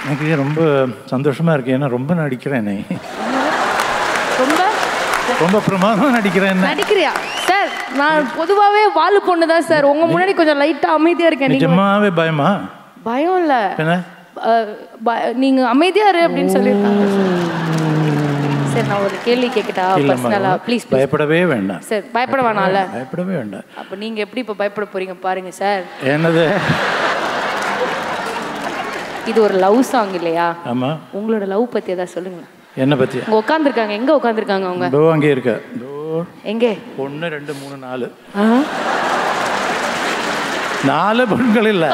எனக்கு ரொம்ப சந்தோஷமா இருக்கு ஏன்னா ரொம்ப நடிக்கிறேன் நீ ரொம்ப ரொம்ப பிரமாதமா நடிக்கிறேன் நடிக்கிறியா சார் நான் பொதுவாகவே வாலு பொண்ணு தான் சார் உங்க முன்னாடி கொஞ்சம் லைட்டா அமைதியா இருக்கேன் நீங்க நிஜமாவே பயமா பயம் இல்ல என்ன அஹ், ப- நீங்க அமைதியா இரு அப்படின்னு சொல்லியிருக்காங்க சார் நான் ஒரு கேள்வி கேட்கட்டா பர்சனலா இல்லைம்மா ப்ளீஸ் பயப்படவே வேண்டாம் சார் பயப்பட வேணாம்ல பயப்படவே வேண்டாம் அப்ப நீங்க எப்படி இப்ப பயப்பட போறீங்க பாருங்க சார் என்னது இது ஒரு லவ் சாங் இல்லையா ஆமா உங்களோட லவ் பத்தி ஏதாவது சொல்லுங்களேன் என்ன பத்தி உங்க உட்காந்துருக்காங்க எங்க உட்காந்துருக்காங்க அவங்க இதோ அங்கே இருக்க இதோ எங்கே ஒன்று ரெண்டு மூணு நாலு ஆ? நாலு பெண்கள் இல்லை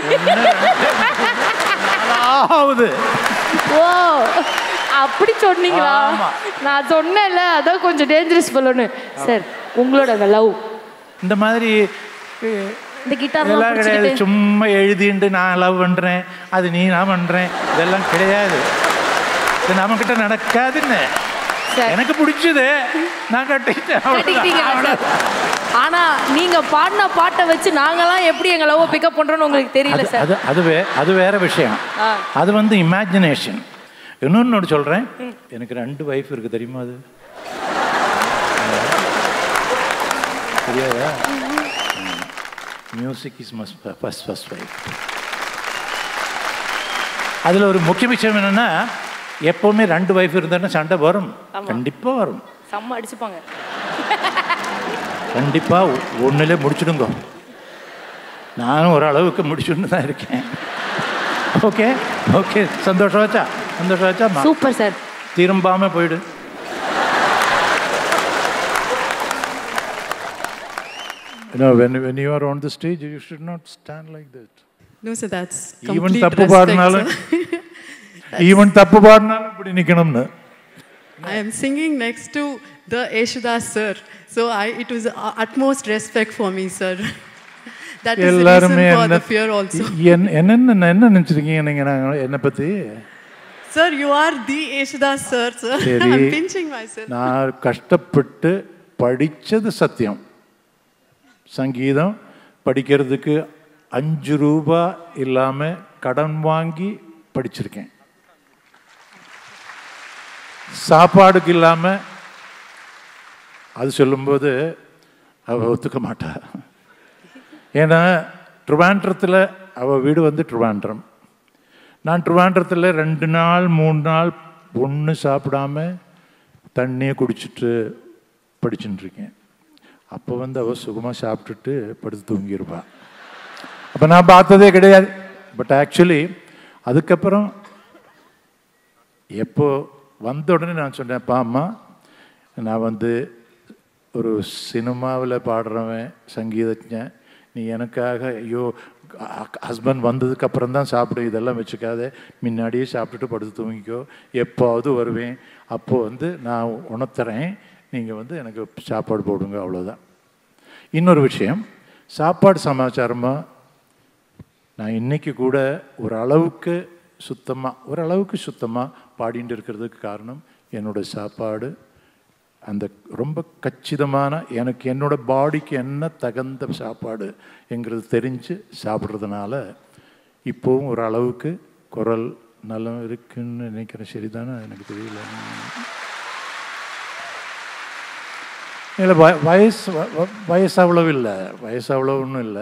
நாலாவது ஓ அப்படி சொன்னீங்களா ஆமா. நான் சொன்னேன்ல அதான் கொஞ்சம் டேஞ்சரஸ் பலூனு சார் உங்களோட அந்த லவ் இந்த மாதிரி அஹ், இந்த கிட்டார்லாம் இதெல்லாம் கிடையாது பிடிச்சிக்கிட்டு சும்மா எழுதிட்டு நான் லவ் பண்றேன் அது நீ நான் பண்றேன் இதெல்லாம் கிடையாது இது நம்ம கிட்ட நடக்காதுன்னு சார். எனக்கு பிடிச்சது நான் கட்டிட்டேன் கட்டிக்கிட்டீங்க அவ்வளவுதான். சார். ஆனா நீங்க பாடின பாட்டை வச்சு நாங்கெல்லாம் எப்படி எங்க லவ் பிக்கப் பண்றோம்னு உங்களுக்கு தெரியல அது சார் அது அது வே அது வேற விஷயம் ஆ. அது வந்து இமேஜினேஷன் இன்னொன்னு சொல்றேன் எனக்கு ரெண்டு வைஃப் இருக்கு தெரியுமா அது தெரியாதா music is must first first wife அதில் ஒரு முக்கிய விஷயம் என்னன்னா எப்பவுமே ரெண்டு வைஃப் இருந்தாலும் சண்டை வரும் கண்டிப்பா வரும் செம்ம அடிச்சுப்பாங்க கண்டிப்பா ஒன்றுலே முடிச்சிடுங்க நானும் ஓரளவுக்கு முடிச்சுட்டு தான் இருக்கேன் ஓகே ஓகே சந்தோஷம் வச்சா சந்தோஷம் வச்சா சூப்பர் சார் திரும்பாம போயிடு You know, when, when you are on the stage, you should not stand like that. No, sir, that's Even complete தப்பு respect, பாடினாலும் sir. ஈவன் தப்பு பாடினாலும் இப்படி நிக்கணும்னு I am singing next to the Eshudas sir, so I, it was uh, utmost respect for me, sir. that is the reason எல்லாருமே for என்ன the fear also. என்- என்னென்ன என்ன நினைச்சிருக்கீங்க நீங்க நாங்க என்னை பத்தி Sir, you are the Eshudas sir, sir. சரி. I'm pinching myself. நான் கஷ்டப்பட்டு படிச்சது சத்தியம் சங்கீதம் படிக்கிறதுக்கு அஞ்சு ரூபா இல்லாம கடன் வாங்கி படிச்சிருக்கேன் சாப்பாடுக்கு இல்லாம அது சொல்லும்போது அவ ஒத்துக்க மாட்டா ஏன்னா ட்ரிவாண்ட்ரத்தில் அவள் வீடு வந்து ட்ரிவாண்ட்ரம் நான் ட்ரிவாண்ட்ரத்தில் ரெண்டு நாள் மூணு நாள் ஒன்று சாப்பிடாம தண்ணியை குடிச்சிட்டு படிச்சுட்டு இருக்கேன் அப்போ வந்து அவள் சுகமாக சாப்பிட்டுட்டு படுத்து தூங்கியிருப்பா அப்போ நான் பார்த்ததே கிடையாது பட் ஆக்சுவலி அதுக்கப்புறம் எப்போ வந்த உடனே நான் சொன்னேன்ப்பா அம்மா நான் வந்து ஒரு சினிமாவில் பாடுறவன் சங்கீதஜன் நீ எனக்காக ஐயோ ஹஸ்பண்ட் வந்ததுக்கு அப்புறம் தான் சாப்பிடு இதெல்லாம் வச்சுக்காத முன்னாடியே சாப்பிட்டுட்டு படுத்து தூங்கிக்கோ எப்போவது வருவேன் அப்போது வந்து நான் உணர்த்துறேன் நீங்கள் வந்து எனக்கு சாப்பாடு போடுங்க அவ்வளோதான் இன்னொரு விஷயம் சாப்பாடு சமாச்சாரமாக நான் இன்னைக்கு கூட ஒரு அளவுக்கு சுத்தமாக ஒரு அளவுக்கு சுத்தமாக பாடிட்டு இருக்கிறதுக்கு காரணம் என்னோட சாப்பாடு அந்த ரொம்ப கச்சிதமான எனக்கு என்னோட பாடிக்கு என்ன தகுந்த சாப்பாடுங்கிறது தெரிஞ்சு சாப்பிட்றதுனால இப்போவும் ஒரு அளவுக்கு குரல் நலம் இருக்குன்னு நினைக்கிறேன் சரிதானே எனக்கு தெரியல இல்லை வ- வயசு வ- வ- வயசு அவ்வளவு இல்லை வயசு அவ்வளவு ஒன்றும் இல்லை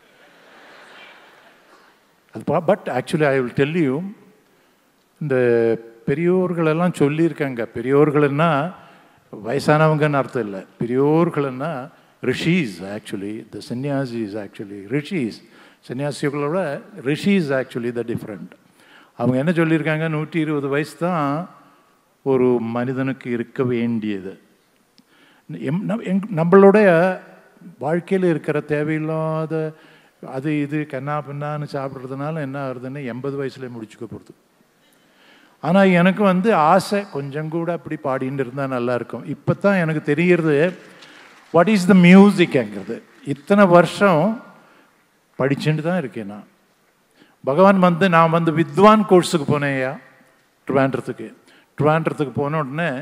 அது but actually I will tell you இந்த பெரியோர்களெல்லாம் சொல்லியிருக்காங்க பெரியோர்கள்னா வயசானவங்கன்னு அர்த்தம் இல்லை பெரியோர்கள்னா rishis actually the sannyasis actually rishis சன்னியாசிகளோட ரிஷீஸ் ஆக்சுவலி த டிஃப்ரெண்ட் அவங்க என்ன சொல்லியிருக்காங்க நூற்றி இருபது வயசு தான் ஒரு மனிதனுக்கு இருக்க வேண்டியது எம் நம்- எங்- நம்மளுடைய வாழ்க்கையில் இருக்கிற தேவையில்லாத அது இது கண்ணா பின்னான்னு சாப்பிட்றதுனால என்ன ஆகுதுன்னு எண்பது வயசுலேயே முடிச்சுக்க போகிறது ஆனால் எனக்கு வந்து ஆசை கொஞ்சம் கூட அப்படி பாடிட்டு இருந்தால் நல்லா இருக்கும் இப்போ தான் எனக்கு தெரியறது வாட் இஸ் த மியூசிக்ங்கிறது இத்தனை வருஷம் படிச்சுட்டு தான் இருக்கேன் நான் பகவான் வந்து நான் வந்து வித்வான் கோர்ஸுக்கு போனேன்யா ட்ரிவாண்ட்ரத்துக்கு ட்ரிவாண்ட்ரத்துக்கு போன உடனே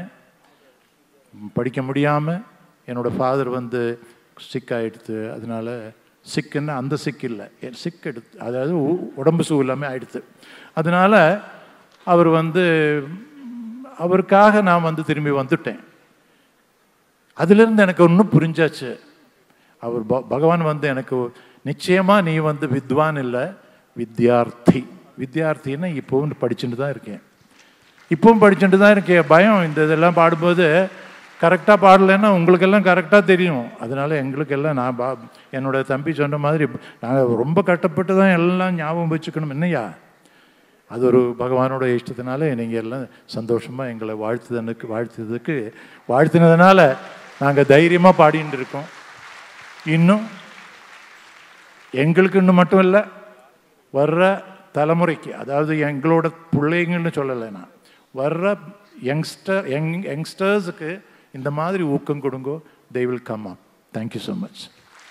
படிக்க முடியாமல் என்னோட ஃபாதர் வந்து சிக் ஆகிடுது அதனால சிக்குன்னா அந்த சிக்கு இல்லை சிக் எடுத்து அதாவது உ- உடம்பு சூ இல்லாமல் ஆயிடுத்து அதனால அவர் வந்து அவருக்காக நான் வந்து திரும்பி வந்துட்டேன் அதிலிருந்து எனக்கு ஒன்றும் புரிஞ்சாச்சு அவர் ப- பகவான் வந்து எனக்கு நிச்சயமாக நீ வந்து வித்வான் இல்லை வித்யார்த்தி வித்யார்த்தின்னு இப்போவும் படிச்சுட்டு தான் இருக்கேன் இப்பவும் படிச்சுட்டு தான் இருக்கேன் பயம் இந்த இதெல்லாம் பாடும்போது கரெக்டாக பாடலைன்னா உங்களுக்கெல்லாம் கரெக்டாக தெரியும் அதனால எங்களுக்கெல்லாம் நான் பா என்னோட தம்பி சொன்ன மாதிரி நாங்கள் ரொம்ப கஷ்டப்பட்டு தான் எல்லாம் ஞாபகம் வச்சுக்கணும் என்னையா அது ஒரு பகவானோட இஷ்டத்தினால நீங்கள் எல்லாம் சந்தோஷமாக எங்களை வாழ்த்துதனுக்கு வாழ்த்துறதுக்கு வாழ்த்தினதுனால நாங்கள் தைரியமாக பாடிட்டு இருக்கோம் இன்னும் எங்களுக்கு இன்னும் மட்டும் இல்லை வர்ற தலைமுறைக்கு அதாவது எங்களோட பிள்ளைங்கன்னு சொல்லலை நான் வர்ற யங்ஸ்டர் யங் யங்ஸ்டர்ஸுக்கு இந்த மாதிரி ஊக்கம் கொடுங்கோ they will come up thank you so much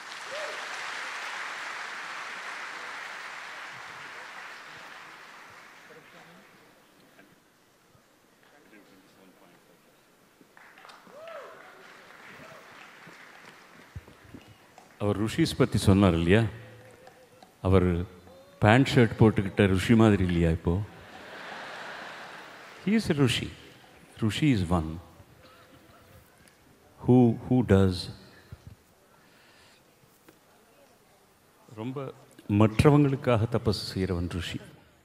அவர் ருஷிஸ் பற்றி சொன்னார் இல்லையா அவர் பேண்ட் ஷர்ட் போட்டுக்கிட்ட ருஷி மாதிரி இல்லையா இப்போ he is rishi rishi is one who who does ரொம்ப மற்றவங்களுக்காக தபஸ் செய்கிறவன் ருஷி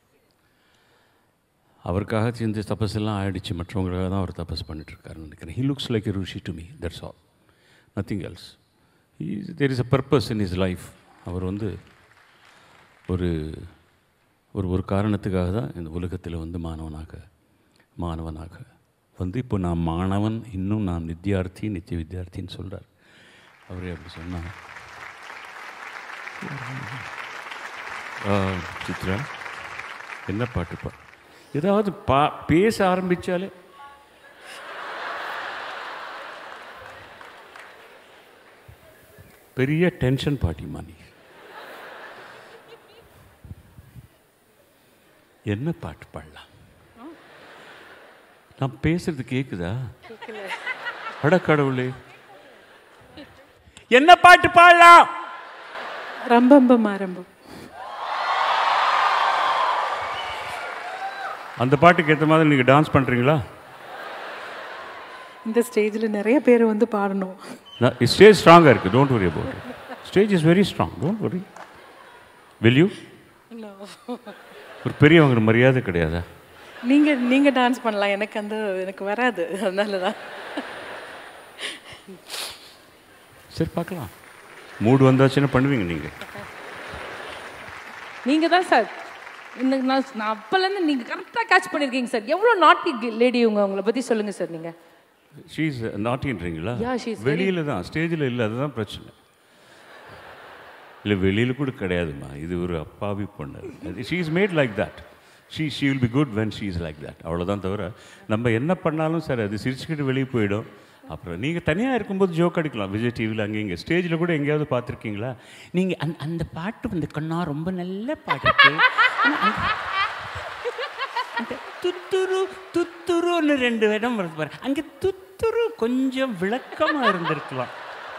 அவருக்காக செஞ்ச தபஸ் எல்லாம் ஆயிடுச்சு மற்றவங்களுக்காக தான் அவர் தபஸ் பண்ணிட்டு இருக்காருன்னு நினைக்கிறேன் he looks like a rishi to me that's all nothing else there is a purpose in is life அவர் வந்து ஒரு ஒரு ஒரு காரணத்துக்காக தான் இந்த உலகத்தில் வந்து மாணவனாக மாணவனாக வந்து இப்போ நான் மாணவன் இன்னும் நான் வித்யார்த்தி நித்திய வித்யார்த்தின்னு சொல்கிறார் அவரே அப்படி சொன்னார் ஆ, சித்ரா என்ன பாட்டு பா ஏதாவது பா பேச ஆரம்பித்தாலே பெரிய டென்ஷன் பாட்டிமா நீ என்ன பாட்டு பாடலாம் நான் பேசுறது கேக்குதா அட கடவுளே என்ன பாட்டு பாடலாம் ரம்பம்பம் ஆரம்பம் அந்த பாட்டுக்கு ஏற்ற மாதிரி நீங்கள் டான்ஸ் பண்ணுறீங்களா இந்த ஸ்டேஜில் நிறைய பேர் வந்து பாடணும் ஸ்டேஜ் ஸ்ட்ராங்காக இருக்குது don't worry about stage is very strong don't worry will you ஒரு பெரியவங்க மரியாதை கிடையாதா நீங்கள் நீங்கள் டான்ஸ் பண்ணலாம் எனக்கு அந்த எனக்கு வராது அதனால தான் சரி பார்க்கலாம் மூடு வந்தாச்சுன்னா பண்ணுவீங்க நீங்கள் நீங்க தான் சார் இந்த நான் நான் அப்போலேருந்து நீங்கள் கரெக்டாக கேட்ச் பண்ணியிருக்கீங்க சார் எவ்வளோ நாட்டி லேடி உங்க உங்களை பற்றி சொல்லுங்கள் சார் நீங்கள் ஷீஸ் நாட்டின்றீங்களா Yeah, she is very- வெளியில் தான் ஸ்டேஜில் இல்லை அதுதான் பிரச்சனை இல்லை வெளியில் கூட கிடையாதுமா இது ஒரு அப்பாவி பொண்ணு she is mad like that she she will be good when she is like that அவ்வளோதான் தவிர நம்ம என்ன பண்ணாலும் சரி அது சிரிச்சுக்கிட்டு வெளியே போயிடும் அப்புறம் நீங்கள் தனியாக இருக்கும்போது ஜோக் அடிக்கலாம் விஜய் டிவியில் அங்கே இங்கே ஸ்டேஜில் கூட எங்கேயாவது பார்த்துருக்கீங்களா நீங்கள் அந்த அந்த பாட்டு வந்து கண்ணா ரொம்ப நல்ல பாட்டு அந்த துத்துரு துத்துருன்னு ரெண்டு இடம் வருது பாரு அங்கே துத்துரு கொஞ்சம் விளக்கமாக இருந்திருக்கலாம்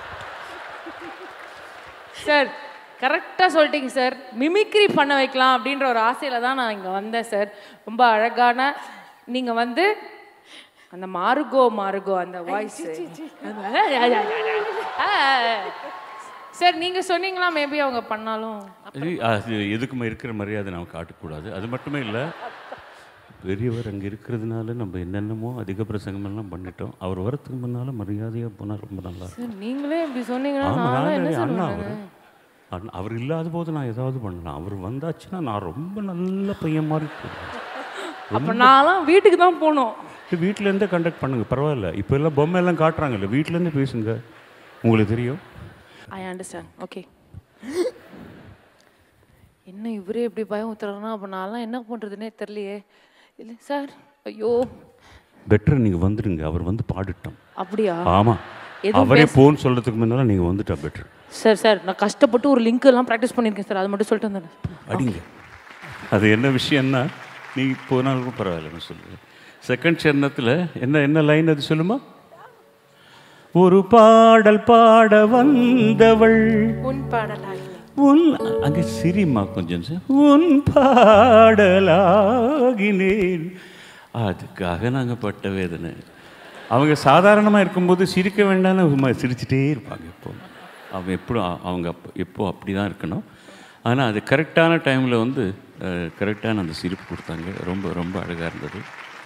சார் கரெக்டாக சொல்லிட்டீங்க சார் மிமிக்ரி பண்ண வைக்கலாம் அப்படின்ற ஒரு ஆசையில் தான் நான் இங்கே வந்தேன் சார் ரொம்ப அழகான நீங்கள் வந்து அந்த மாருகோ மாருகோ அந்த வாய்ஸ் சார் நீங்கள் சொன்னீங்களா மேபி அவங்க பண்ணாலும் அது அது எதுக்குமே இருக்கிற மரியாதை நம்ம காட்டக்கூடாது அது மட்டுமே இல்லை பெரியவர் அங்கே இருக்கிறதுனால நம்ம என்னென்னமோ அதிக பிரசங்கமெல்லாம் பண்ணிட்டோம் அவர் வரத்துக்கு முன்னால் மரியாதையாக போனால் ரொம்ப நல்லா இருக்கும் சார் நீங்களே இப்படி சொன்னீங்கன்னா ஆமா, நான் நான் என்ன நிறைய சார் அண்ணா பண்ணுவேன்? அவர் அண்ணா அவர் இல்லாத போது நான் ஏதாவது பண்ணலாம் அவர் வந்தாச்சுன்னா நான் ரொம்ப நல்ல பையன் மாதிரி போயிடுவேன். அப்போ நான்லாம் வீட்டுக்கு தான் போகணும் வீட்டிலேருந்தே கண்டக்ட் பண்ணுங்க பரவாயில்ல இப்போ எல்லாம் பொம்மை எல்லாம் காட்டுறாங்கல்ல வீட்டிலேருந்து பேசுங்க உங்களுக்கு தெரியும் ஐ அண்டர்ஸ்டாண்ட் ஓகே என்ன இவரே இப்படி பயம் ஊத்துறாருன்னா அப்போ நான்லாம் என்ன பண்ணுறதுனே தெரியலையே இல்லை சார் ஐயோ பெட்டர் நீங்கள் வந்துடுங்க அவர் வந்து பாடிட்டோம் அப்படியா ஆமாம் எதுவும் அவரே போன்னு சொல்கிறதுக்கு முன்னால் நீங்கள் வந்துட்டா பெட்டர் சார் சார் நான் கஷ்டப்பட்டு ஒரு லிங்க் எல்லாம் ப்ராக்டிஸ் பண்ணியிருக்கேன் சார் அது மட்டும் சொல்லிட்டு வந்தேன் அடிங்க அது என்ன விஷயம்னா நீ போனாலும் பரவாயில்லன்னு சொல்லுங்க செகண்ட் சரணத்தில் என்ன என்ன லைன் அது சொல்லுமா ஒரு பாடல் பாட வந்தவள் உன் பாடலாய் உன் அங்கே சிரிமா கொஞ்சம் சார். உன் பாடலாகினேன் அதுக்காக நாங்கள் பட்ட வேதனை அவங்க சாதாரணமாக இருக்கும்போது சிரிக்க வேண்டாம்னு சும்மா சிரிச்சிட்டே இருப்பாங்க எப்போ அவங்க எப்போ அவங்க அப்போ எப்போ அப்படி தான் இருக்கணும் ஆனால் அது கரெக்டான டைமில் வந்து கரெக்டான அந்த சிரிப்பு கொடுத்தாங்க ரொம்ப ரொம்ப அழகாக இருந்தது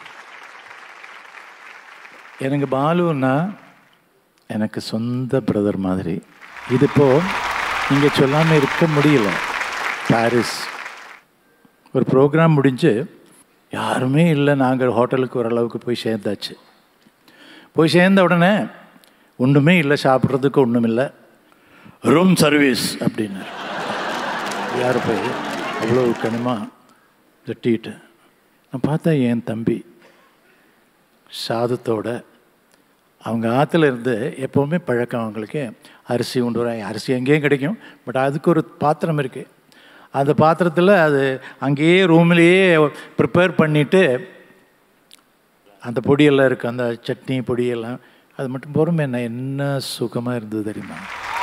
எனக்கு பாலுன்னா எனக்கு சொந்த பிரதர் மாதிரி இது இப்போ நீங்கள் சொல்லாமல் இருக்க முடியல பாரிஸ் ஒரு ப்ரோக்ராம் முடிஞ்சு யாருமே இல்லை நாங்கள் ஹோட்டலுக்கு ஓரளவுக்கு போய் சேர்ந்தாச்சு போய் சேர்ந்த உடனே ஒன்றுமே இல்லை சாப்பிட்றதுக்கு ஒன்றும் இல்லை ரூம் சர்வீஸ் அப்படின்னாரு யார் போய் அவ்வளோ கனிமாக தட்டிட்டு நான் பார்த்தா என் தம்பி சாதத்தோட அவங்க ஆற்றுல இருந்து எப்போவுமே பழக்கம் அவங்களுக்கு அரிசி கொண்டு வர அரிசி எங்கேயும் கிடைக்கும் பட் அதுக்கு ஒரு பாத்திரம் இருக்குது அந்த பாத்திரத்தில் அது அங்கேயே ரூம்லேயே ப்ரிப்பேர் பண்ணிவிட்டு அந்த பொடியெல்லாம் இருக்குது அந்த சட்னி பொடியெல்லாம் அது மட்டும் பொறுமை என்ன என்ன சுகமாக இருந்தது தெரியுமா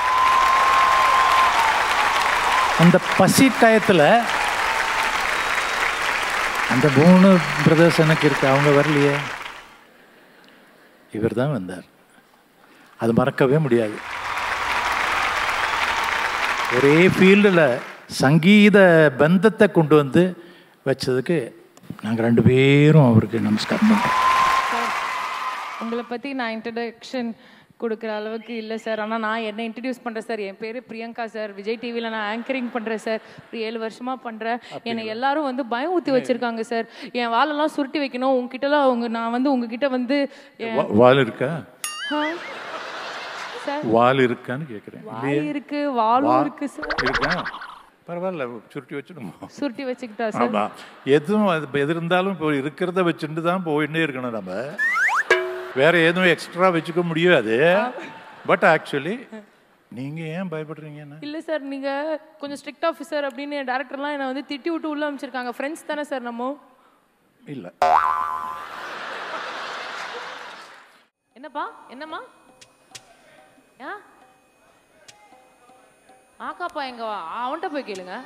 அந்த பசி டயத்தில் அந்த மூணு பிரதர்ஸ் எனக்கு இருக்கு அவங்க வரலையே இவர் தான் வந்தார் அது மறக்கவே முடியாது ஒரே ஃபீல்டில் சங்கீத பந்தத்தை கொண்டு வந்து வச்சதுக்கு நாங்கள் ரெண்டு பேரும் அவருக்கு நமஸ்காரம் பண்ணுறோம் உங்களை பற்றி நான் இன்ட்ரடக்ஷன் கொடுக்குற அளவுக்கு இல்லை சார் ஆனால் நான் என்ன இன்ட்ரடியூஸ் பண்ணுறேன் சார் என் பேர் பிரியங்கா சார் விஜய் டிவியில் நான் ஆங்கரிங் பண்ணுறேன் சார் ஒரு ஏழு வருஷமாக பண்ணுறேன் என்னை எல்லாரும் வந்து பயம் ஊற்றி வச்சுருக்காங்க சார் என் வாலெல்லாம் சுருட்டி வைக்கணும் உங்ககிட்டலாம் அவங்க நான் வந்து உங்ககிட்ட வந்து என்- வா- வால் இருக்கா ஆ. சார் வால் இருக்கான்னு கேட்குறேன் வாய் இருக்கு வாலும் இருக்கு சார் இருக்கா பரவாயில்ல சுருட்டி வச்சிடுமா சுருட்டி வச்சுக்கிட்டா சார் ஆமாம் எதுவும் அது எது இருந்தாலும் இப்போ இருக்கிறத வச்சுட்டு தான் போயிட்டே இருக்கணும் நம்ம வேற எதுவும் எக்ஸ்ட்ரா வச்சுக்க முடியாது பட் ஆக்சுவலி நீங்கள் ஏன் பயப்படுறீங்கன்னு இல்லை சார் நீங்கள் கொஞ்சம் ஸ்ட்ரிக்ட் ஆஃபீஸர் அப்படின்னு என் டேரக்டர்லாம் என்னை வந்து திட்டி விட்டு உள்ள அமைச்சிருக்காங்க ஃப்ரெண்ட்ஸ் தானே சார் நம்ம இல்லை என்னப்பா என்னம்மா ஆ ஆக்காப்பா எங்க வா அவன்கிட்ட போய் கேளுங்க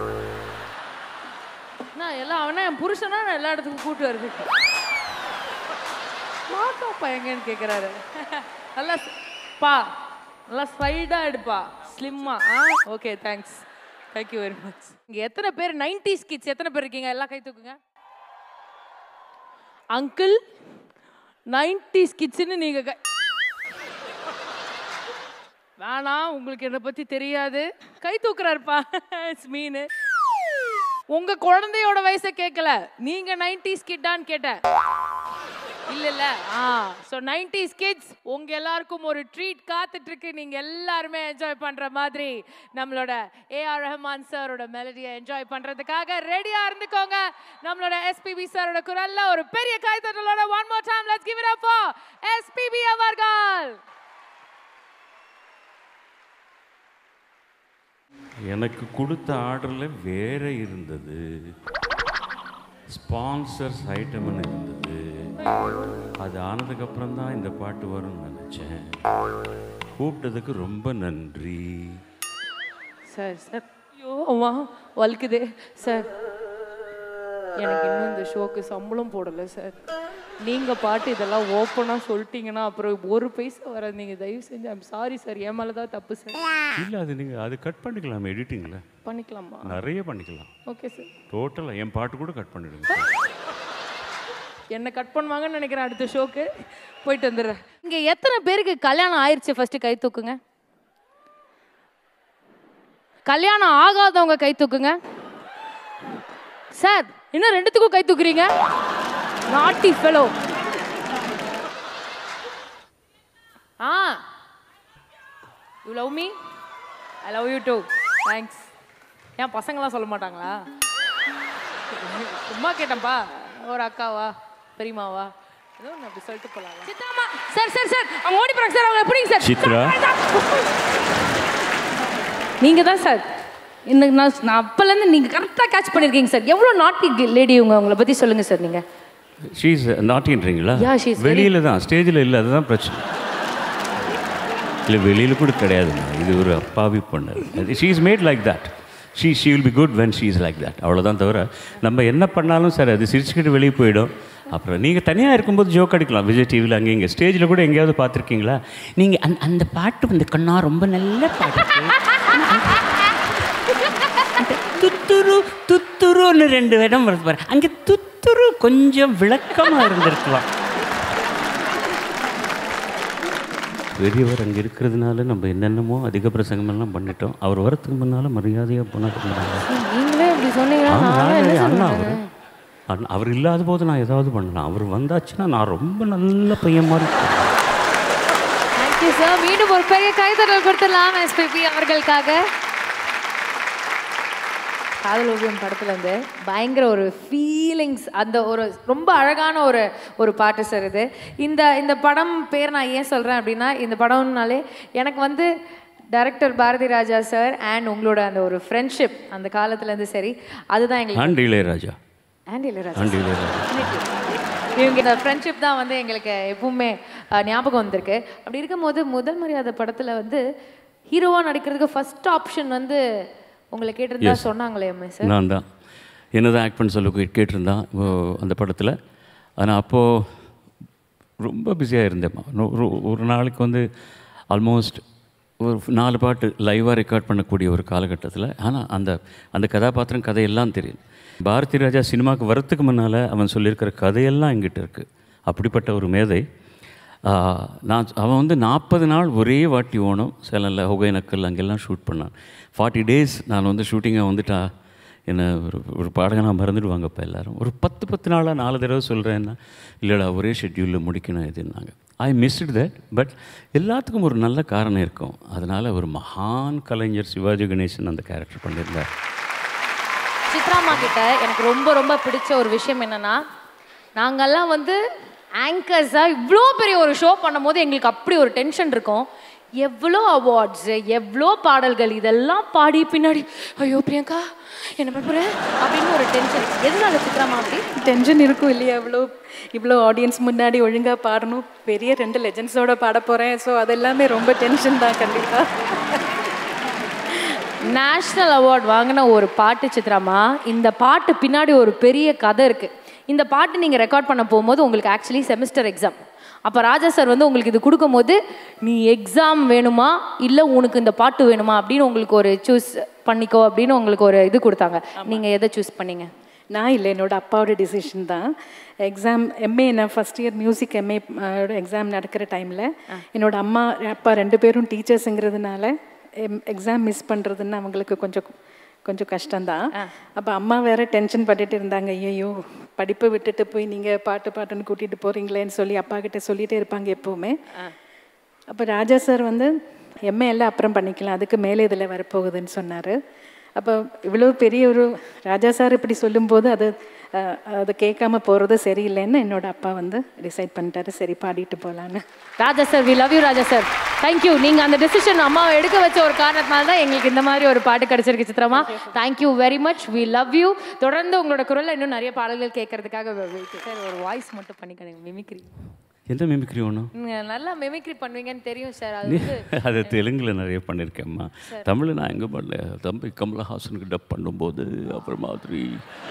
நான் எல்லாம் அவனா என் புருஷனா நான் எல்லா இடத்துக்கும் கூட்டு வருது மாக்காப்பா எங்கன்னு கேட்குறாரு நல்லா ஸ்- பா நல்லா ஸ்லைடாக எடுப்பா ஸ்லிம்மா ஆ okay thanks thank you very much இங்கே எத்தனை பேர் நைன்டிஸ் கிட்ஸ் எத்தனை பேர் இருக்கீங்க எல்லாம் கை தூக்குங்க அங்கிள் நைன்டிஸ் கிட்ஸ்னு நீங்கள் கை வேணாம் உங்களுக்கு என்னை பற்றி தெரியாது கை தூக்குறாருப்பா மீன் உங்க குழந்தையோட வயசை கேட்கல நீங்க நைன்டிஸ் கிட்டான்னு கேட்டேன் இல்ல இல்ல ஆ ஸோ நைன்டிஸ் கிட்ஸ் உங்க எல்லாருக்கும் ஒரு ட்ரீட் காத்துட்டு இருக்கு நீங்க எல்லாருமே என்ஜாய் பண்ற மாதிரி நம்மளோட ஏஆர் ரஹ்மான் சாரோட மெலடியை என்ஜாய் பண்றதுக்காக ரெடியா இருந்துக்கோங்க நம்மளோட எஸ்பிபி சாரோட குரல்ல ஒரு பெரிய கைத்தட்டலோட one more time let's give it up for SPB அவர்கள் எனக்கு கொடுத்த ஆர்டரில் வேற இருந்தது ஸ்பான்சர்ஸ் ஐட்டம்னு இருந்தது அது ஆனதுக்கப்புறம் தான் இந்த பாட்டு வரும்னு நினச்சேன் கூப்பிட்டதுக்கு ரொம்ப நன்றி சார் சார் ஐயோ அம்மா வலிக்குதே சார் எனக்கு இன்னும் இந்த ஷோக்கு சம்பளம் போடலை சார் நீங்கள் பாட்டு இதெல்லாம் ஓப்பனாக சொல்லிட்டீங்கன்னா அப்புறம் ஒரு பைசா வராது நீங்கள் தயவு செஞ்சு ஐம் சாரி சார் என் மேலே தான் தப்பு சார் இல்லை அது நீங்கள் அது கட் பண்ணிக்கலாம் எடிட்டிங்கில் பண்ணிக்கலாமா நிறைய பண்ணிக்கலாம் ஓகே சார் டோட்டலாக என் பாட்டு கூட கட் பண்ணிடுங்க என்னை கட் பண்ணுவாங்கன்னு நினைக்கிறேன் அடுத்த ஷோக்கு போயிட்டு வந்துடுறேன் இங்கே எத்தனை பேருக்கு கல்யாணம் ஆயிடுச்சு ஃபஸ்ட்டு கை தூக்குங்க கல்யாணம் ஆகாதவங்க கை தூக்குங்க சார் இன்னும் ரெண்டுத்துக்கும் கை தூக்குறீங்க naughty fellow ah you love me I love you too thanks ஏன் பசங்களாம் சொல்ல மாட்டாங்களா சும்மா கேட்டேன்ப்பா ஒரு அக்காவா பெரியமாவா ஏதோ ஒன்று அப்படி சொல்லிட்டு போலாம் சித்ராமா சார் சார் சார் அவங்க ஓடி போறாங்க சார் அவங்க எப்படிங்க சார் சித்ரா? நீங்க தான் சார் இன்னைக்கு நான் நான் அப்போலேருந்து நீங்கள் கரெக்டாக கேட்ச் பண்ணியிருக்கீங்க சார் எவ்வளோ நாட்டி லேடி உங்க உங்களை பற்றி சொல்லுங்கள் சார் நீங்கள் ஷீஸ் நாட்டின்றீங்களா Yeah, she is very- வெளியில் தான் ஸ்டேஜில் இல்லை அதுதான் பிரச்சனை இல்லை வெளியில் கூட கிடையாதுங்க இது ஒரு அப்பாவி பொண்ணு she is mad like that she she will be good when she is like that அவ்வளோதான் தவிர நம்ம என்ன பண்ணாலும் சரி அது சிரிச்சுக்கிட்டு வெளியே போயிடும் அப்புறம் நீங்கள் தனியாக இருக்கும்போது ஜோக் அடிக்கலாம் விஜய் டிவியில் அங்கே இங்கே ஸ்டேஜில் கூட எங்கேயாவது பார்த்துருக்கீங்களா நீங்கள் அந்த அந்த பாட்டு வந்து கண்ணா ரொம்ப நல்ல பாட்டு அந்த துத்துரு துத்துருன்னு ரெண்டு இடம் வருது பாரு அங்கே துத்துரு கொஞ்சம் விளக்கமாக இருந்திருக்கலாம் பெரியவர் அங்கே இருக்கிறதுனால நம்ம என்னென்னமோ அதிக பிரசங்கமெல்லாம் பண்ணிட்டோம் அவர் வரத்துக்கு முன்னால் மரியாதையாக போனாட்டு நீங்களே இப்படி சொன்னீங்கன்னா நானும் என்ன அண்ணா அவர் சொல்லுவேன் அண்ணா அவர் இல்லாத போது நான் ஏதாவது பண்ணலாம் அவர் வந்தாச்சுன்னா நான் ரொம்ப நல்ல பையன் மாதிரி இருப்பேன். தேங்க்யூ சார் மீண்டும் ஒரு பெரிய கைதறல் கொடுத்துடலாம் எஸ்பிபி அவர்களுக்காக காதல் ஓவியம் படத்துல இருந்து பயங்கர ஒரு ஃபீலிங்ஸ் அந்த ஒரு ரொம்ப அழகான ஒரு ஒரு பாட்டு சார் இது இந்த இந்த படம் பேர் நான் ஏன் சொல்கிறேன் அப்படின்னா இந்த படம்னாலே எனக்கு வந்து director Bharathi Raja sir and உங்களோட அந்த ஒரு ஃப்ரெண்ட்ஷிப் அந்த காலத்துலேருந்து சரி அதுதான் எங்களுக்கு ஆண்டு இளையராஜா அண்ட் இளையராஜா ஆண்டு இளையராஜா இவங்க இந்த ஃப்ரெண்ட்ஷிப் தான் வந்து எங்களுக்கு எப்பவுமே அஹ், ஞாபகம் வந்திருக்கு அப்படி இருக்கும்போது முதல் மரியாதை படத்தில் வந்து ஹீரோவாக நடிக்கிறதுக்கு ஃபர்ஸ்ட் ஆப்ஷன் வந்து உங்களை கேட்டிருந்தா சொன்னாங்களே அம்மா சார் நான் தான் என்ன தான் ஆக்ட் பண்ண சொல்ல கே- கேட்டிருந்தான் ஓ, அந்த படத்தில் ஆனால் அப்போது ரொம்ப பிஸியாக இருந்தேம்மா நோ- ஒரு ஒரு நாளைக்கு வந்து ஆல்மோஸ்ட் ஒரு நாலு பாட்டு லைவாக ரெக்கார்ட் பண்ணக்கூடிய ஒரு காலகட்டத்தில் ஆனால் அந்த அந்த கதாபாத்திரம் கதையெல்லாம் தெரியும் பாரதி ராஜா சினிமாவுக்கு வரத்துக்கு முன்னால் அவன் சொல்லியிருக்கிற கதையெல்லாம் எங்கிட்ட இருக்குது அப்படிப்பட்ட ஒரு மேதை ஆ, நான் அவன் வந்து நாற்பது நாள் ஒரே வாட்டி ஓணும் சேலனில் ஒகேனக்கல் அங்கெல்லாம் ஷூட் பண்ணான் ஃபார்ட்டி டேஸ் நான் வந்து ஷூட்டிங்காக வந்துட்டா என்ன ஒரு ஒரு பாடகனாக மறந்துடுவாங்கப்பா எல்லாரும் ஒரு பத்து பத்து நாளாக நாலு தடவை சொல்கிறேன்னா இல்லைடா ஒரே ஷெட்யூலில் முடிக்கணும் இதுன்னாங்க ஐ மிஸ்டு தட் பட் எல்லாத்துக்கும் ஒரு நல்ல காரணம் இருக்கும் அதனால் ஒரு மகான் கலைஞர் சிவாஜி கணேசன் அந்த கேரக்டர் பண்ணியிருந்தார் சித்ராமா கிட்ட எனக்கு ரொம்ப ரொம்ப பிடிச்ச ஒரு விஷயம் என்னன்னா நாங்கெல்லாம் வந்து ஆங்கர்ஸாக இவ்வளோ பெரிய ஒரு ஷோ பண்ணும்போது எங்களுக்கு அப்படி ஒரு டென்ஷன் இருக்கும் எவ்வளோ அவார்ட்ஸு எவ்வளோ பாடல்கள் இதெல்லாம் பாடி பின்னாடி ஐயோ பிரியங்கா என்ன பண்ண போறேன் அப்படின்னு ஒரு டென்ஷன் எதனால சித்ராமா அப்படி டென்ஷன் இருக்கும் இல்லையா இவ்வளோ இவ்வளோ ஆடியன்ஸ் முன்னாடி ஒழுங்காக பாடணும் பெரிய ரெண்டு லெஜண்ட்ஸோட பாட போகிறேன் ஸோ அதெல்லாமே ரொம்ப டென்ஷன் தான் கண்டிப்பாக நேஷ்னல் அவார்ட் வாங்கின ஒரு பாட்டு சித்ராமா இந்த பாட்டு பின்னாடி ஒரு பெரிய கதை இருக்கு இந்த பாட்டு நீங்க ரெக்கார்ட் பண்ண போகும்போது உங்களுக்கு ஆக்சுவலி செமஸ்டர் எக்ஸாம் அப்போ ராஜா சார் வந்து உங்களுக்கு இது கொடுக்கும்போது நீ எக்ஸாம் வேணுமா இல்லை உனக்கு இந்த பாட்டு வேணுமா அப்படின்னு உங்களுக்கு ஒரு சூஸ் பண்ணிக்கோ அப்படின்னு உங்களுக்கு ஒரு இது கொடுத்தாங்க நீங்க எதை சூஸ் பண்ணீங்க நான் இல்லை என்னோட அப்பாவோட டிசிஷன் தான் எக்ஸாம் எம்ஏ நான் first year music MA exam நடக்கிற டைமில் என்னோட அம்மா அப்பா ரெண்டு பேரும் டீச்சர்ஸுங்கிறதுனால எக்ஸாம் மிஸ் பண்ணுறதுன்னு அவங்களுக்கு கொஞ்சம் கொஞ்சம் கஷ்டம்தான் அப்போ அம்மா வேற டென்ஷன் பண்ணிட்டு இருந்தாங்க ஐயோ படிப்பை விட்டுட்டு போய் நீங்கள் பாட்டு பாட்டுன்னு கூட்டிகிட்டு போகிறீங்களேன்னு சொல்லி அப்பா கிட்ட சொல்லிகிட்டே இருப்பாங்க எப்போவுமே அப்போ ராஜா சார் வந்து எம்ஏ எல்லாம் அப்புறம் பண்ணிக்கலாம் அதுக்கு மேலே இதில் வரப்போகுதுன்னு சொன்னார் அப்போ இவ்வளோ பெரிய ஒரு ராஜா சார் இப்படி சொல்லும்போது அது அஹ், அது கேட்காம போகிறது சரியில்லைன்னு என்னோட அப்பா வந்து டிசைட் பண்ணிட்டாரு சரி பாடிட்டு போகலான்னு Raja sir we love you Raja sir thank you நீங்க அந்த டெசிஷன் அம்மாவை எடுக்க வச்ச ஒரு காரணத்தினால தான் எங்களுக்கு இந்த மாதிரி ஒரு பாட்டு கிடைச்சிருக்கு சித்ரமா thank you very much we love you தொடர்ந்து உங்களோட குரல்ல இன்னும் நிறைய பாடல்கள் கேட்கறதுக்காக சார் ஒரு வாய்ஸ் மட்டும் பண்ணிக்கணும் மிமிக்ரி எந்த மிமிக்ரி ஒன்றும் நீங்க நல்லா மிமிக்ரி பண்ணுவீங்கன்னு தெரியும் சார் அது வந்து அது தெலுங்கில் நிறைய பண்ணியிருக்கேம்மா தமிழில் நான் எங்கே பண்ணல தம்பி கமலஹாசனுக்கு டப் பண்ணும்போது அப்புறம் மாதிரி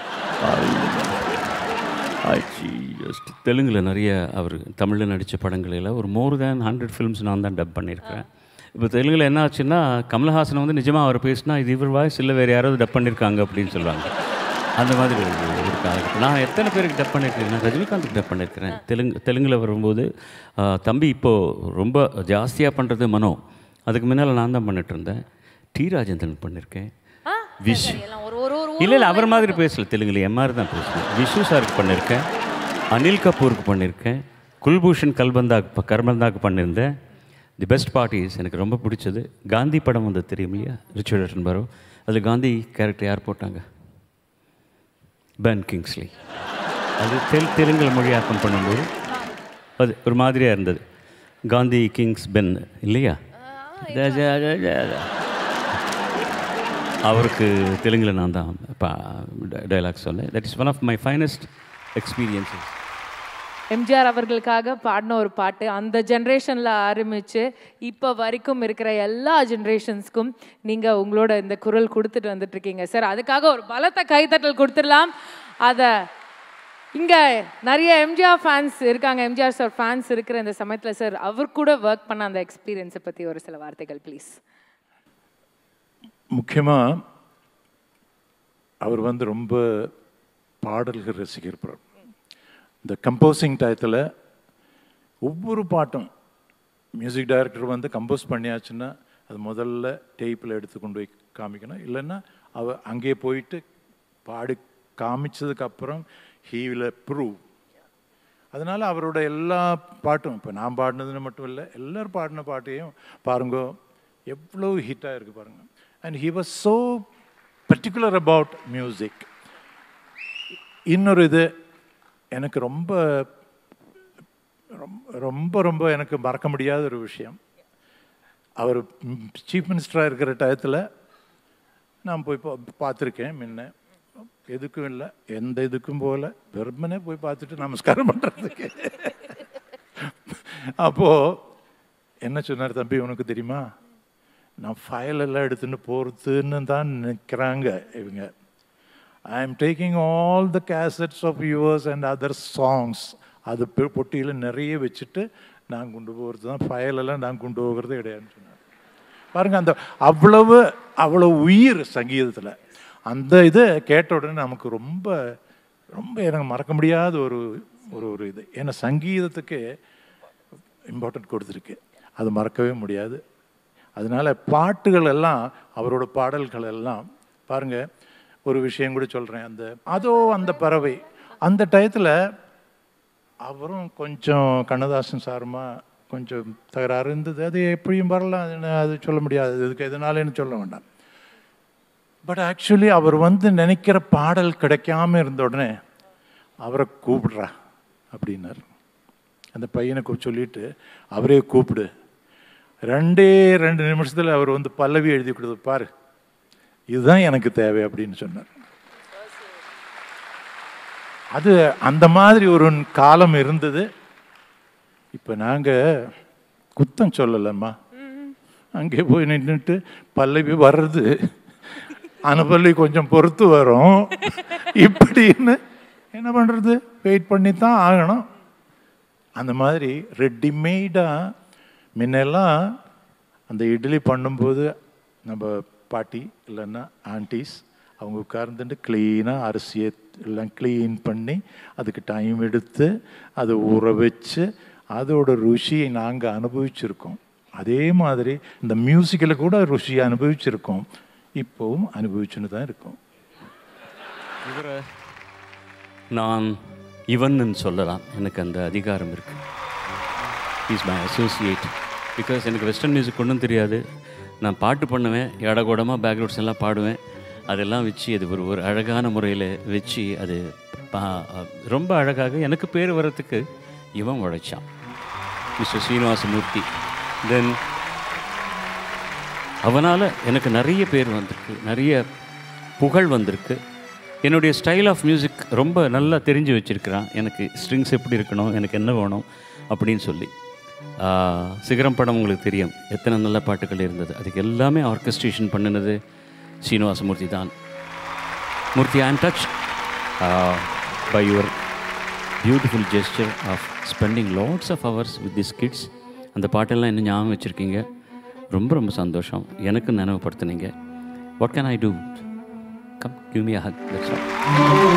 ஆச்சு ஜஸ்ட் தெலுங்கில் நிறைய அவர் தமிழில் நடித்த படங்களில் ஒரு மோர் தேன் ஹண்ட்ரட் ஃபிலிம்ஸ் நான் தான் டப் பண்ணியிருக்கிறேன் இப்போ தெலுங்கில் என்ன ஆச்சுன்னா கமலஹாசன் வந்து நிஜமாக அவர் பேசினா இது இவர் வாய்ஸ் இல்லை வேறு யாராவது டப் பண்ணியிருக்காங்க அப்படின்னு சொல்லுவாங்க அந்த மாதிரி ஒரு ஒரு காலகட்டம் நான் எத்தனை பேருக்கு டப் பண்ணியிருக்கேன் நான் ரஜினிகாந்துக்கு டப் பண்ணியிருக்கிறேன் தெலுங்கு தெலுங்கில் வரும்போது ஆ, தம்பி இப்போது ரொம்ப ஜாஸ்தியாக பண்ணுறது மனோ அதுக்கு முன்னால் நான் தான் பண்ணிட்டு இருந்தேன் டி ராஜேந்திரன் பண்ணியிருக்கேன் விஷ் எல்லாம் ஒரு ஒரு ஒரு இல்லை இல்லை அவர் மாதிரி பேசல தெலுங்குல என் மாதிரி தான் பேசுவேன் விஷ்ணு சாருக்கு பண்ணியிருக்கேன் அனில் கபூருக்கு பண்ணியிருக்கேன் குல்பூஷன் கல்பந்தாக்கு கர்மந்தாக்கு பண்ணியிருந்தேன் தி பெஸ்ட் பார்ட்டிஸ் எனக்கு ரொம்ப பிடிச்சது காந்தி படம் வந்து தெரியும் இல்லையா ரிச்சர்ட் அட்டன்பரோ அதில் காந்தி கேரக்டர் யார் போட்டாங்க பென் கிங்ஸ்லி அது தெல் தெலுங்கில் மொழியாக்கம் பண்ணும்போது அது ஒரு மாதிரியாக இருந்தது காந்தி கிங்ஸ் பென் இல்லையா ஜ- ஜ- ஜ- ஜ- ஜ. அவருக்கு தெலுங்கில் நான் தான் டைலாக் சொன்னேன் that is one of my finest experiences MGR அவர்களுக்காக பாடின ஒரு பாட்டு அந்த ஜென்ரேஷனில் ஆரம்பித்து இப்போ வரைக்கும் இருக்கிற எல்லா ஜென்ரேஷன்ஸ்க்கும் நீங்கள் உங்களோட இந்த குரல் கொடுத்துட்டு வந்துட்டு இருக்கீங்க சார் அதுக்காக ஒரு பலத்த கைத்தட்டல் கொடுத்துடலாம் அதை இங்கே நிறைய எம்ஜிஆர் ஃபேன்ஸ் இருக்காங்க எம்ஜிஆர் சார் ஃபேன்ஸ் இருக்கிற இந்த சமயத்தில் சார் அவர் கூட ஒர்க் பண்ண அந்த எக்ஸ்பீரியன்ஸை பற்றி ஒரு சில வார்த்தைகள் ப்ளீஸ் முக்கியமாக அவர் வந்து ரொம்ப பாடல்கள் ரசிகர் இந்த கம்போசிங் டயத்தில் ஒவ்வொரு பாட்டும் மியூசிக் டைரக்டர் வந்து கம்போஸ் பண்ணியாச்சுன்னா அது முதல்ல டேப்பில் எடுத்து கொண்டு போய் காமிக்கணும் இல்லைன்னா அவ அங்கேயே போயிட்டு பாடி காமிச்சதுக்கப்புறம் ஹீ வில் ப்ரூவ் அதனால் அவரோட எல்லா பாட்டும் இப்போ நான் பாடினதுன்னு மட்டும் இல்லை எல்லாரும் பாடின பாட்டையும் பாருங்க எவ்வளோ ஹிட்டாக இருக்குது பாருங்க and he was so particular about music இன்னொரு இது எனக்கு ரொம்ப ரொம்ப ரொம்ப ரொம்ப எனக்கு மறக்க முடியாத ஒரு விஷயம் அவர் சீஃப் மினிஸ்டராக இருக்கிற டயத்தில் நான் போய் பா பார்த்துருக்கேன் முன்ன எதுக்கும் இல்லை எந்த இதுக்கும் போகல வெறுமனே போய் பார்த்துட்டு நமஸ்காரம் பண்ணுறதுக்கு அப்போது என்ன சொன்னார் தம்பி உனக்கு தெரியுமா நான் ஃபைல் எல்லாம் எடுத்துன்னு போகிறதுன்னு தான் நிற்கிறாங்க இவங்க I am taking all the cassettes of yours and other songs அது பெ- பொட்டியில் நிறைய வச்சுட்டு நான் கொண்டு போகிறது தான் ஃபைலெல்லாம் நான் கொண்டு போகிறது கிடையாதுன்னு சொன்னார் பாருங்க அந்த அவ்வளவு அவ்வளோ உயிர் சங்கீதத்தில் அந்த இதை கேட்ட உடனே நமக்கு ரொம்ப ரொம்ப எனக்கு மறக்க முடியாத ஒரு ஒரு ஒரு இது ஏன்னா சங்கீதத்துக்கு இம்பார்ட்டன்ட் கொடுத்துருக்கு அது மறக்கவே முடியாது அதனால பாட்டுகள் எல்லாம் அவரோட பாடல்கள் எல்லாம் பாருங்க ஒரு விஷயம் கூட சொல்கிறேன் அந்த அதோ அந்த பறவை அந்த டயத்தில் அவரும் கொஞ்சம் கண்ணதாசன் சாருமா கொஞ்சம் தகராறு இருந்தது அது எப்படியும் வரலாம் அது என்ன- அது சொல்ல முடியாது இதுக்கு எதனாலேன்னு சொல்ல வேண்டாம் பட் ஆக்சுவலி அவர் வந்து நினைக்கிற பாடல் கிடைக்காம இருந்த உடனே அவரை கூப்பிடுறா அப்படின்னார் அந்த பையனை கூ- சொல்லிட்டு அவரே கூப்பிடு ரெண்டே ரெண்டு நிமிஷத்தில் அவர் வந்து பல்லவி எழுதி கொடுத்து பாரு இதுதான் எனக்கு தேவை அப்படின்னு சொன்னார் அது அந்த மாதிரி ஒரு காலம் இருந்தது இப்போ நாங்கள் குத்தம் சொல்லலம்மா அங்கே போய் நின்றுட்டு பல்லவி வர்றது அனுப்பல்லி கொஞ்சம் பொறுத்து வரும் இப்படின்னு என்ன பண்ணுறது வெயிட் பண்ணி தான் ஆகணும் அந்த மாதிரி ரெடிமேடாக முன்னெல்லாம் அந்த இட்லி பண்ணும்போது நம்ம பாட்டி இல்லைன்னா ஆன்டிஸ் அவங்க உட்கார்ந்துட்டு க்ளீனாக அரிசியை எல்லாம் க்ளீன் பண்ணி அதுக்கு டைம் எடுத்து அதை ஊற வச்சு அதோட ருசியை நாங்கள் அனுபவிச்சிருக்கோம் அதே மாதிரி இந்த மியூசிக்கில் கூட ருசியை அனுபவிச்சிருக்கோம் இப்போவும் அனுபவிச்சுன்னு தான் இருக்கோம் இவரை நான் இவன்னு சொல்லலாம் எனக்கு அந்த அதிகாரம் இருக்கு இஸ் மை அசோசியேட் பிகாஸ் எனக்கு வெஸ்டர்ன் மியூசிக் ஒன்றும் தெரியாது நான் பாட்டு பண்ணுவேன் இடகூடமாக பேக்ரவுண்ட்ஸ் எல்லாம் பாடுவேன் அதெல்லாம் வச்சு அது ஒரு ஒரு அழகான முறையில் வச்சு அது பா- ரொம்ப அழகாக எனக்கு பேர் வர்றதுக்கு இவன் உழைச்சான் மிஸ்டர் ஸ்ரீனிவாசமூர்த்தி தென் அவனால் எனக்கு நிறைய பேர் வந்திருக்கு நிறைய புகழ் வந்திருக்கு என்னுடைய ஸ்டைல் ஆஃப் மியூசிக் ரொம்ப நல்லா தெரிஞ்சு வச்சுருக்கிறான் எனக்கு ஸ்ட்ரிங்ஸ் எப்படி இருக்கணும் எனக்கு என்ன வேணும் அப்படின்னு சொல்லி ஆஹ், சிகரம் படம் உங்களுக்கு தெரியும் எத்தனை நல்ல பாட்டுகள் இருந்தது அதுக்கு எல்லாமே ஆர்கஸ்ட்ரேஷன் பண்ணினது ஸ்ரீனிவாசமூர்த்தி தான் Murthy I am touch by your beautiful gesture of spending lots of hours with this kids அந்த பாட்டெல்லாம் இன்னும் ஞாபகம் வச்சுருக்கீங்க ரொம்ப ரொம்ப சந்தோஷம் எனக்கு நினைவுபடுத்துனீங்க what can I do come give me hug that's all